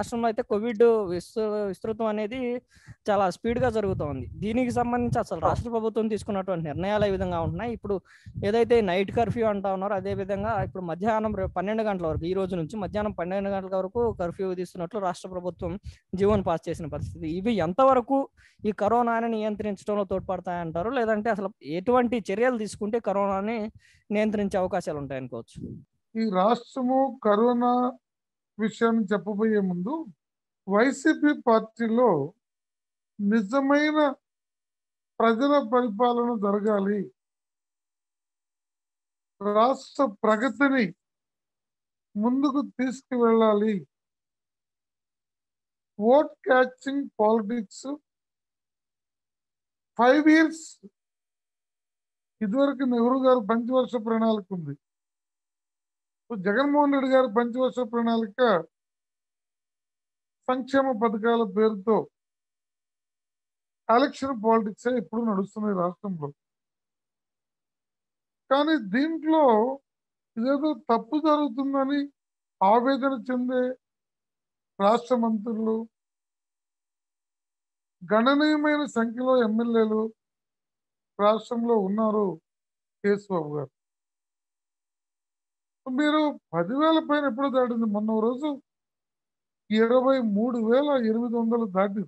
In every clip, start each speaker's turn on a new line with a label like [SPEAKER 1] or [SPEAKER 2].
[SPEAKER 1] రాష్ట్రంలో అయితే కోవిడ్ విస్తృ విస్తృతం అనేది చాలా స్పీడ్గా జరుగుతోంది దీనికి సంబంధించి అసలు రాష్ట్ర ప్రభుత్వం తీసుకున్నటువంటి నిర్ణయాలు ఏ విధంగా ఉంటున్నాయి ఇప్పుడు ఏదైతే నైట్ కర్ఫ్యూ అంటా ఉన్నారో అదే విధంగా ఇప్పుడు మధ్యాహ్నం రేపు పన్నెండు గంటల వరకు ఈ రోజు నుంచి మధ్యాహ్నం పన్నెండు గంటల వరకు కర్ఫ్యూ విధిస్తున్నట్లు రాష్ట్ర ప్రభుత్వం జీవోను పాస్ చేసిన పరిస్థితి ఇవి ఎంతవరకు ఈ కరోనాని నియంత్రించడంలో తోడ్పడతాయంటారు లేదంటే అసలు ఎటువంటి చర్యలు తీసుకుంటే కరోనాని నియంత్రించే అవకాశాలు ఉంటాయనుకోవచ్చు
[SPEAKER 2] ఈ రాష్ట్రము కరోనా విషయాన్ని చెప్పబోయే ముందు వైసీపీ పార్టీలో నిజమైన ప్రజల పరిపాలన జరగాలి రాష్ట్ర ప్రగతిని ముందుకు తీసుకువెళ్ళాలి vote catching politics five years ఇదివరకు నెహ్రూ గారు పంచవర్ష ప్రణాళిక ఉంది ఇప్పుడు జగన్మోహన్ రెడ్డి గారి పంచవర్ష ప్రణాళిక సంక్షేమ పథకాల పేరుతో ఎలక్షన్ పాలిటిక్స్ ఇప్పుడు నడుస్తున్నాయి రాష్ట్రంలో కానీ దీంట్లో ఇదేదో తప్పు జరుగుతుందని ఆవేదన చెందే రాష్ట్ర మంత్రులు గణనీయమైన సంఖ్యలో ఎమ్మెల్యేలు రాష్ట్రంలో ఉన్నారు కేశబాబు గారు మీరు పదివేల పైన ఎప్పుడు దాటింది మొన్న ఓ రోజు ఇరవై మూడు వేల ఎనిమిది వందలు దాటింది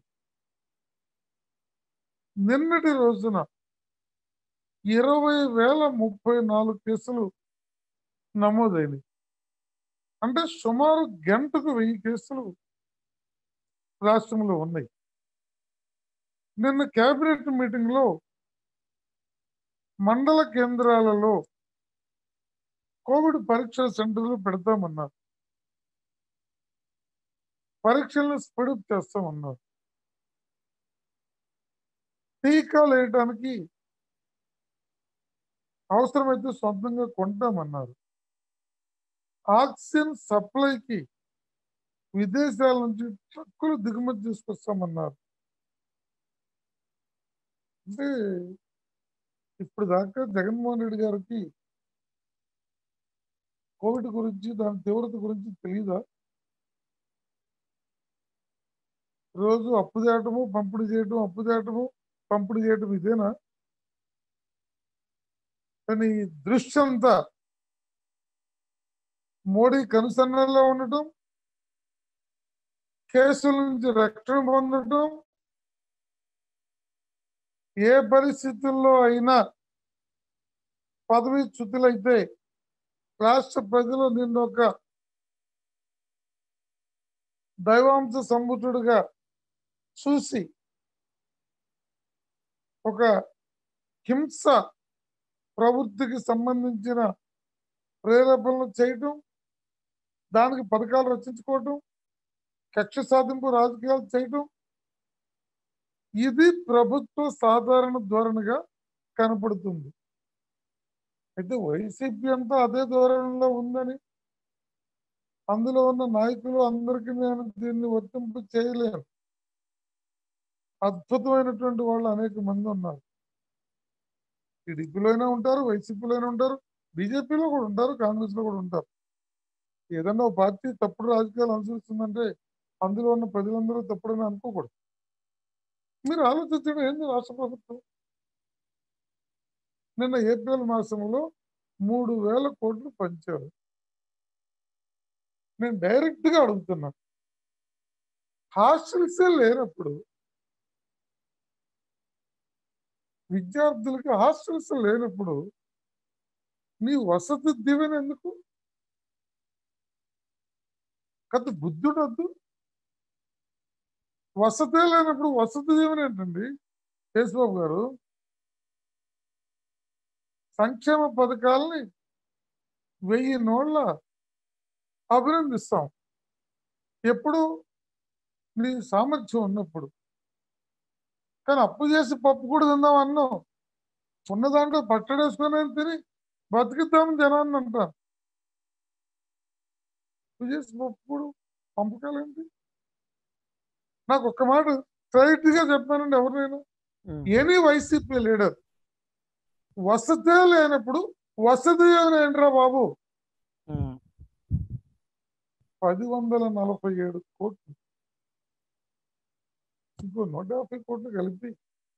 [SPEAKER 2] నిన్నటి రోజున ఇరవై వేల ముప్పై నాలుగు కేసులు నమోదైనవి అంటే సుమారు గంటకు వెయ్యి కేసులు రాష్ట్రంలో ఉన్నాయి నిన్న కేబినెట్ మీటింగ్ లో మండల కేంద్రాలలో కోవిడ్ పరీక్షల సెంటర్లు పెడతామన్నారు పరీక్షలను స్పీడప్ చేస్తామన్నారు టీకాలు వేయటానికి అవసరమైతే సొంతంగా కొంటామన్నారు ఆక్సిజన్ సప్లైకి విదేశాల నుంచి ట్రక్కులు దిగుమతి తీసుకొస్తామన్నారు అంటే ఇప్పుడు దాకా జగన్మోహన్ రెడ్డి గారికి కోవిడ్ గురించి దాని తీవ్రత గురించి తెలియదా రోజు అప్పు చేయటము పంపిణీ చేయటం అప్పు చేయటము పంపిణీ చేయటం ఇదేనా కానీ ఈ దృష్టి అంతా మోడీ కనుసన్నల్లో ఉండటం కేసుల నుంచి రక్షణ పొందటం ఏ పరిస్థితుల్లో అయినా పదవి చ్యుతులైతే రాష్ట్ర ప్రజలు నిన్ను ఒక దైవాంశ సంబుతుడుగా చూసి ఒక హింస ప్రవృత్తికి సంబంధించిన ప్రేరేపణలు చేయటం దానికి పథకాలు రచించుకోవటం కక్ష సాధింపు రాజకీయాలు చేయటం ఇది ప్రభుత్వ సాధారణ ధోరణిగా కనపడుతుంది అయితే వైసీపీ అంతా అదే ధోరణిలో ఉందని అందులో ఉన్న నాయకులు అందరికీ నేను దీన్ని వర్తింపు చేయలేను అద్భుతమైనటువంటి వాళ్ళు అనేక మంది ఉన్నారు టీడీపీలోనే ఉంటారు వైసీపీలోనే ఉంటారు బీజేపీలో కూడా ఉంటారు కాంగ్రెస్ లో కూడా ఉంటారు ఏదన్నా ఒక పార్టీ తప్పుడు రాజకీయాలు అనుసరిస్తుందంటే అందులో ఉన్న ప్రజలందరూ తప్పుడని అనుకోకూడదు మీరు ఆలోచించడం ఏంది రాష్ట్ర ప్రభుత్వం నిన్న ఏప్రిల్ మాసంలో మూడు వేల కోట్లు పంచారు నేను డైరెక్ట్ గా అడుగుతున్నా హాస్టల్సే లేనప్పుడు విద్యార్థులకి హాస్టల్స్ లేనప్పుడు నీ వసతి దీవెన ఎందుకు కథ బుద్ధుడు వద్దు వసతే లేనప్పుడు వసతి దీవెన ఏంటండి కేశబాబు గారు సంక్షేమ పథకాలని వెయ్యి నోళ్ళ అభినందిస్తాం ఎప్పుడు నీ సామర్థ్యం ఉన్నప్పుడు కానీ అప్పు చేసి పప్పు కూడా తిందాం అన్నాం ఉన్న దాంట్లో పట్టడేసుకొని తిని బతికిద్దాం జనాన్ని అంటారు అప్పు చేసి పప్పు కూడా పంపకాలేంటి నాకు ఒక్క మాట స్ట్రైట్ గా చెప్పానండి ఎవరినైనా ఎనీ వైసీపీ లీడర్ వసతే లేనప్పుడు వసతి ఏంట్రా బాబు పది వందల నలభై ఏడు కోట్లు ఇంకో నూట యాభై కోట్లు కలిపి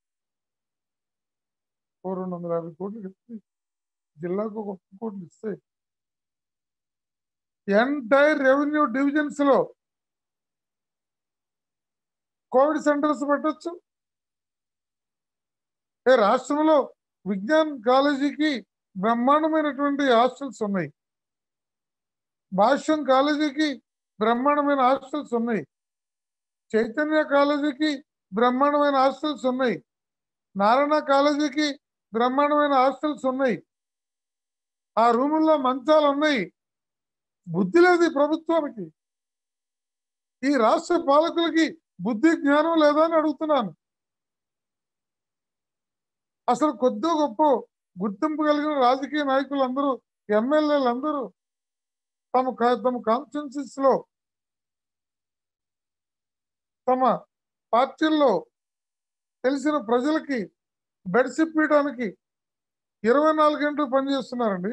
[SPEAKER 2] ఓ రెండు వందల యాభై కోట్లు కలిపి జిల్లాకు ఒక వంద కోట్లు ఇస్తే ఎంటైర్ రెవెన్యూ డివిజన్స్ లో కోవిడ్ సెంటర్స్ పెట్టచ్చు ఏ రాష్ట్రంలో విజ్ఞాన్ కాలేజీకి బ్రహ్మాండమైనటువంటి హాస్టల్స్ ఉన్నాయి భాష్యం కాలేజీకి బ్రహ్మాండమైన హాస్టల్స్ ఉన్నాయి చైతన్య కాలేజీకి బ్రహ్మాండమైన హాస్టల్స్ ఉన్నాయి నారాయణ కాలేజీకి బ్రహ్మాండమైన హాస్టల్స్ ఉన్నాయి ఆ రూముల్లో మంచాలు ఉన్నాయి బుద్ధి లేదు ఈ ప్రభుత్వానికి ఈ రాష్ట్ర పాలకులకి బుద్ధి జ్ఞానం లేదా అని అడుగుతున్నాను అసలు కొద్దో గొప్ప గుర్తింపు కలిగిన రాజకీయ నాయకులందరూ ఎమ్మెల్యేలందరూ తమ కా- తమ కాన్స్టిట్యూన్సీస్ లో తమ పార్టీల్లో తెలిసిన ప్రజలకి బెడ్స్ ఇప్పించడానికి ఇరవై నాలుగు గంటలు పనిచేస్తున్నారండి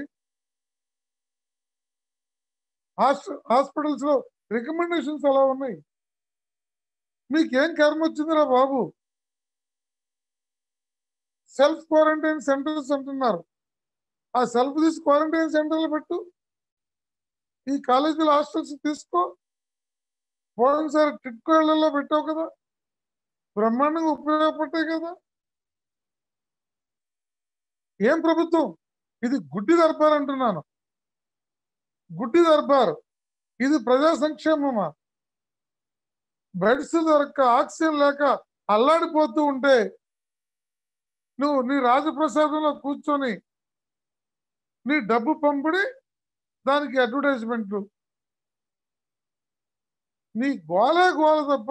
[SPEAKER 2] హాస్ప- హాస్పిటల్స్ లో రికమెండేషన్స్ ఎలా ఉన్నాయి మీకేం కర్మ వచ్చిందిరా బాబు సెల్ఫ్ క్వారంటైన్ సెంటర్స్ అంటున్నారు ఆ సెల్ఫ్ తీసి క్వారంటైన్ సెంటర్లు పెట్టు ఈ కాలేజీల హాస్టల్స్ తీసుకో పోయినసారి టిట్కో ఇళ్లలో పెట్టావు కదా బ్రహ్మాండంగా ఉపయోగపడతాయి కదా ఏం ప్రభుత్వం ఇది గుడ్డి దర్బార్ అంటున్నాను గుడ్డి దర్బార్ ఇది ప్రజా సంక్షేమమా బెడ్స్ దొరక్క ఆక్సిజన్ లేక అల్లాడిపోతూ ఉంటే నువ్వు నీ రాజప్రసాదంలో కూర్చొని నీ డబ్బు పంపిడి దానికి అడ్వర్టైజ్మెంట్లు నీ గోలే గోల తప్ప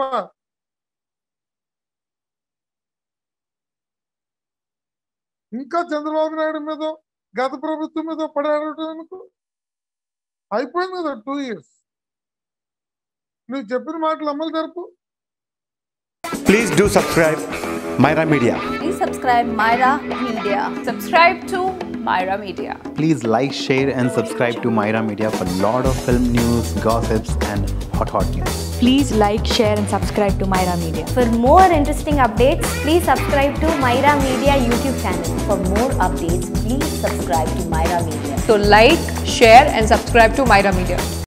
[SPEAKER 2] ఇంకా చంద్రబాబు నాయుడు మీద గత ప్రభుత్వం మీద పడాడటం ఎందుకు అయిపోయింది కదా టూ ఇయర్స్ నువ్వు చెప్పిన మాటలు అమలు జరుపు
[SPEAKER 3] Please do subscribe Myra Media.
[SPEAKER 4] Please subscribe Myra Media.
[SPEAKER 5] Subscribe to Myra Media.
[SPEAKER 6] Please like, share, and subscribe to Myra Media for lot of film news, gossips, and hot hot news.
[SPEAKER 7] Please like, share, and subscribe to Myra Media.
[SPEAKER 4] For more interesting updates, please subscribe to Myra Media YouTube channel. For more updates, please subscribe to Myra Media.
[SPEAKER 5] So like, share and subscribe to Myra Media.